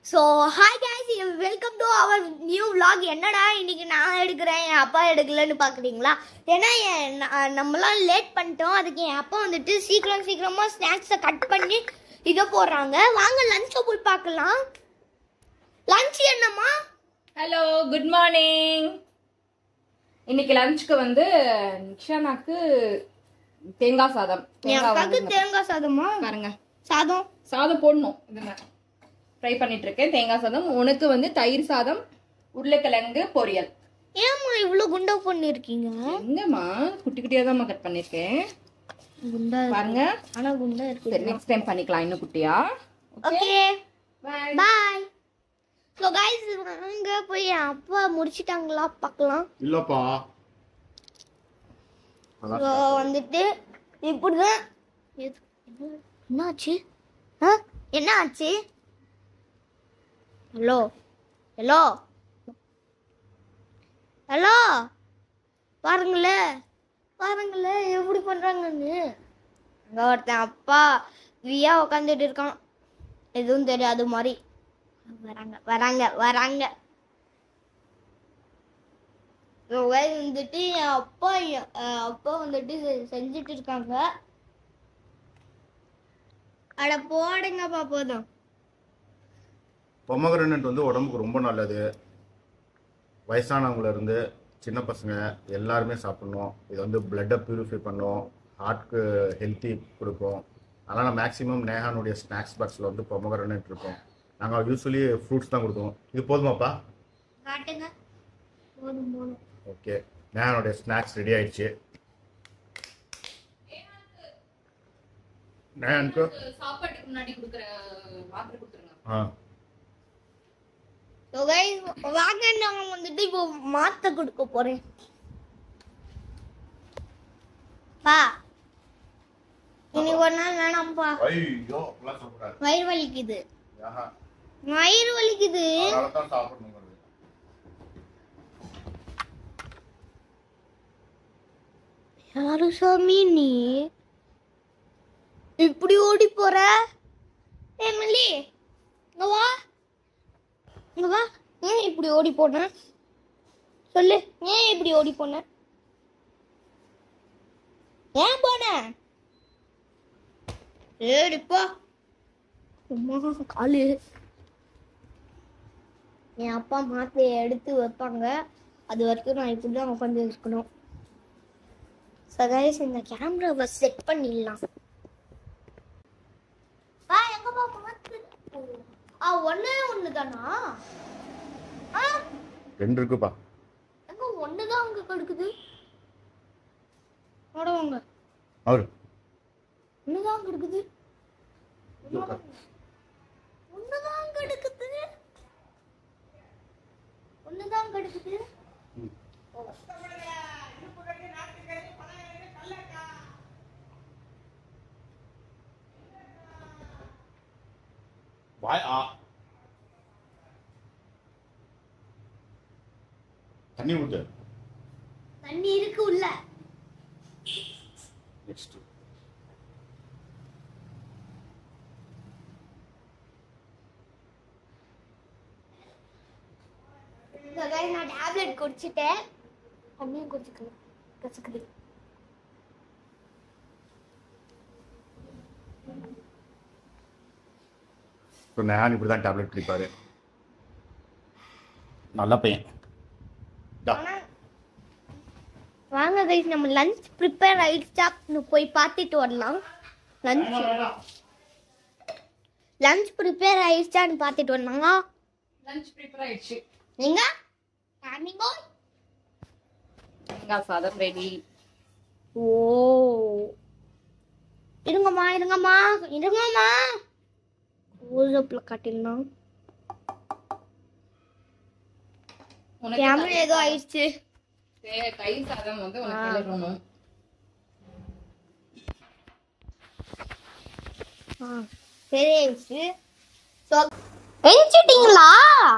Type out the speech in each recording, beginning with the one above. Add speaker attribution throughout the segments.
Speaker 1: So hi guys welcome to our new vlog என்னடா இன்னைக்கு நான் எடுக்கிறேன் என் அப்பா எடுக்கலன்னு பார்க்குறீங்களா ஏன்னா என் ந- நம்மளாம் லேட் பண்ணிட்டோம் அதுக்கு என் அப்பா வந்துட்டு சீக்கிரம் சீக்கிரமாக ஸ்நாக்ஸை கட் பண்ணி இதை போடுறாங்க வாங்க லஞ்சை போய் பார்க்கலாம் லஞ்ச் என்னம்மா
Speaker 2: ஹலோ குட் மார்னிங் இன்னைக்கு லஞ்சுக்கு வந்து நிக்ஷானாக்கு தேங்காய் சாதம்
Speaker 1: என்
Speaker 2: தேங்காய்
Speaker 1: அக்காவுக்கு
Speaker 2: வந்து
Speaker 1: தேங்காய் சாதமா
Speaker 2: பாருங்க
Speaker 1: சாதம்
Speaker 2: சாதம் போடணும் இதுல ஃப்ரை பண்ணிட்டு இருக்கேன் தேங்காய் சாதம் உனக்கு வந்து தயிர் சாதம் உருளைக்கிழங்கு பொரியல்
Speaker 1: ஏம்மா இவ்வளோ குண்டா பண்ணியிருக்கீங்க
Speaker 2: எங்கம்மா குட்டி குட்டியா தான் கட் பண்ணிருக்கேன்
Speaker 1: குண்டா
Speaker 2: பாருங்க
Speaker 1: ஆனால் குண்டா இருக்கு
Speaker 2: சரி நெக்ஸ்ட் டைம் பண்ணிக்கலாம் இன்னும் குட்டியா
Speaker 1: okay
Speaker 2: Bye.
Speaker 1: Bye so guys வாங்க போய் என் அப்பா முடிச்சிட்டாங்களா பார்க்கலாம்
Speaker 3: இல்லப்பா
Speaker 1: ஸோ வந்துட்டு இப்படிதான் எது- என்ன- என்னாச்சு ஆ என்ன ஆச்சு ஹலோ ஹலோ ஹலோ பாருங்களேன் பாருங்களேன் எப்படி பண்றாங்கன்னு அங்க ஒருத்தன் அப்பா வியா உட்காந்துட்டு இருக்கான் எதுவும் தெரியாத மாதிரி வராங்க வராங்க வராங்க So guys, வந்துட்டு என் அப்பா என் அஹ் அப்பா வந்துட்டு செ- செஞ்சுட்டு இருக்காங்க அட போடுங்கப்பா போதும்
Speaker 3: பொமகரனட் வந்து உடம்புக்கு ரொம்ப நல்லது வயசானவங்கள இருந்து சின்ன பசங்க எல்லாருமே சாப்பிடணும் இது வந்து பிளட்டை பியூரிஃபை பண்ணும் ஹார்ட்க்கு ஹெல்த்தி கொடுக்கும் அதனால் மேக்ஸிமம் நேஹானுடைய ஸ்நாக்ஸ் பாக்ஸில் வந்து பொமகரனட் இருக்கும் நாங்கள் யூஸ்வலி ஃப்ரூட்ஸ் தான் கொடுத்தோம் இது போதுமாப்பா
Speaker 1: காட்டுங்க போதும் போதும்
Speaker 3: ஓகே நேஹானுடைய ஸ்நாக்ஸ் ரெடி ஆயிடுச்சு நேஹானுக்கு
Speaker 2: சாப்பாட்டுக்கு முன்னாடி கொடுக்குற மாத்திரை கொடுத்துருங்க
Speaker 3: ஆ
Speaker 1: So guys, வாங்க நான் வந்துட்டு இப்போ மாத்த கொடுக்க போறேன் பா இன்னைக்கு ஒரு நாள் வேணாம்ப்பா
Speaker 3: ஐயோ அப்படிலாம் சாப்பிடாது
Speaker 1: வயிறு வலிக்குது
Speaker 3: ஆஹா
Speaker 1: வயிறு வலிக்குது
Speaker 3: அதனால தான் சாப்பிடணுங்கிறது
Speaker 1: யாரு சாமி நீ இப்படி ஓடி போற ஏ மல்லி இங்க வா இங்க வா ஏன் இப்படி ஓடி போன சொல்லு ஏன் இப்படி ஓடி போன ஏன் போன ஏடிப்பா அம்மா காலு என் அப்பா மாத்தையை எடுத்து வைப்பாங்க அது வரைக்கும் நான் இப்படி தான் உட்காந்து இருக்கணும் சகைஸ் இந்த கேமராவை செட் பண்ணிடலாம் ஆ எங்கப்பா மாத்து ஆ ஒண்ணே ஒன்று தானா ஆ
Speaker 3: ரெண்டு இருக்குப்பா
Speaker 1: எங்க ஒன்று தான் அங்கே கிடக்குது போடுவாங்க
Speaker 3: அவரு
Speaker 1: ஒன்று தான் கிடக்குது ஒன்று தான் கிடக்குது ஒன்று தான் கிடக்குது
Speaker 3: வாய் ஆ தண்ணி ஊத்து
Speaker 1: தண்ணி இருக்கு உள்ள
Speaker 3: நெக்ஸ்ட்
Speaker 1: So guys, நான் டேப்லெட் குடிச்சிட்டேன் தண்ணியும் குடிச்சுக்கலாம் கசக்குது
Speaker 3: ஸோ நேஹான் இப்படி தான் டேப்லெட் குடிப்பாரு நல்ல பையன் டா.
Speaker 1: வாங்க கைஸ் நம்ம லஞ்ச் ப்ரிப்பேர் ஆயிடுச்சான்னு போய் பார்த்துட்டு வரலாம் லஞ்ச் லஞ்ச் ப்ரிப்பேர் ஆயிடுச்சான்னு பார்த்துட்டு வரலாங்க
Speaker 2: லஞ்ச் ப்ரிப்பேர் ஆயிடுச்சு
Speaker 1: நீங்க நீங்க
Speaker 2: தேங்காய் சாதம் ரெடி
Speaker 1: ஓ இருங்கம்மா இருங்கம்மா இருங்கம்மா க்ளோஸ்அப்ல காட்டிடலாம்
Speaker 2: உனக்கு
Speaker 1: கேமரா ஏதோ ஆயிடுச்சு
Speaker 2: தே- தயிர் சாதம் வந்து உனக்கு கிளறணும்
Speaker 1: ஆ, சரி ஆயிடுச்சு ஸோ எஞ்சிட்டீங்களா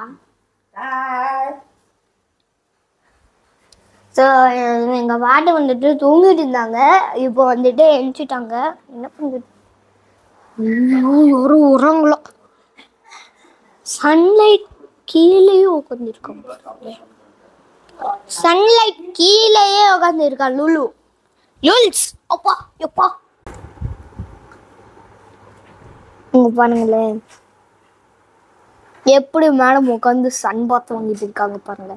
Speaker 1: ஸோ எங்கள் பாட்டு வந்துட்டு தூங்கிட்டு இருந்தாங்க இப்போ வந்துட்டு எஞ்சிட்டாங்க என்ன பண்ணுறது ஐயோ யாரும் உறங்கலாம் சன்லைட் கீழேயே உட்காந்துருக்கான் சன்லைட் கீழேயே உட்காந்துருக்கான் லுலு லுல்ஸ் அப்பா எப்பா இங்க பாருங்களேன் எப்படி மேடம் உட்காந்து சன் பாத் வாங்கிட்டு இருக்காங்க பாருங்க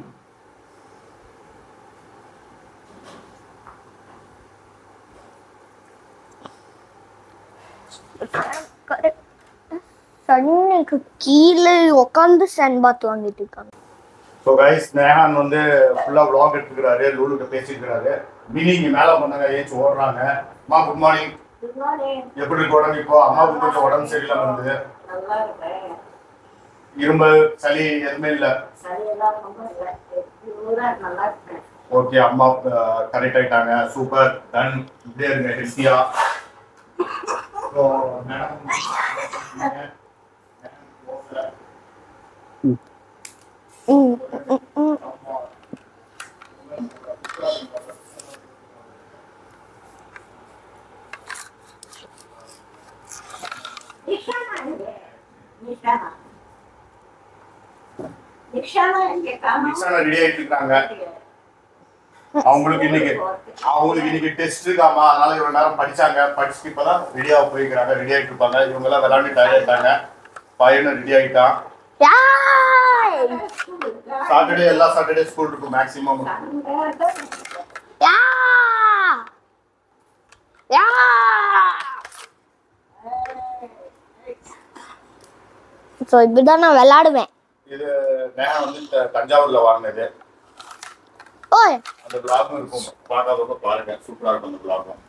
Speaker 1: சன்னுக்கு கீழே உட்காந்து சன் பாத் வாங்கிட்டு இருக்காங்க
Speaker 3: ஸோ கைஸ் நேஹான் வந்து ஃபுல்லாக vlog எடுத்துக்கிறாரு லூலுட்ட பேசிக்கிறாரு மினி இங்க மேலே பண்ணாங்க ஏச்சு ஓடுறாங்க அம்மா குட் மார்னிங் எப்படி இருக்கு உடம்பு இப்போ அம்மாவுக்கு கொஞ்சம் உடம்பு சரியில்லாம இருந்தது இருமல் சளி எதுவுமே இல்லை ஓகே அம்மா கரெக்ட் ஆயிட்டாங்க சூப்பர் டன் இப்படியே இருங்க ஹெல்த்தியா
Speaker 1: ம், ம், ம்.
Speaker 3: ரெடி ஆயிட்டு இருக்காங்க அவங்களுக்கு இன்னைக்கு அவங்களுக்கு இன்னைக்கு டெஸ்ட் இருக்காமா அதனால இவ்வளவு நேரம் படிச்சாங்க படிச்சுட்டு இப்பதான் ரெடியா போயிருக்காங்க ரெடி ஆயிட்டு இருப்பாங்க இவங்க எல்லாம் விளையாண்டு டயர்ட் ஆயிட்டாங்க பையனும் ரெடி ஆயிட்டான்
Speaker 1: யாய்!
Speaker 3: சாட்டர்டே எல்லா சாட்டர்டே ஸ்கூல் இருக்கும் மேக்ஸிமம்
Speaker 1: யா! யா! So, இப்படிதான் நான் விளையாடுவேன்
Speaker 3: இது நேஹா வந்து த- தஞ்சாவூர்ல வாங்கினது
Speaker 1: ஓய்
Speaker 3: அந்த பிளாகும் இருக்கும் பார்க்காதவங்க பாருங்க சூப்பரா இருக்கும் அந்த பிளாகும்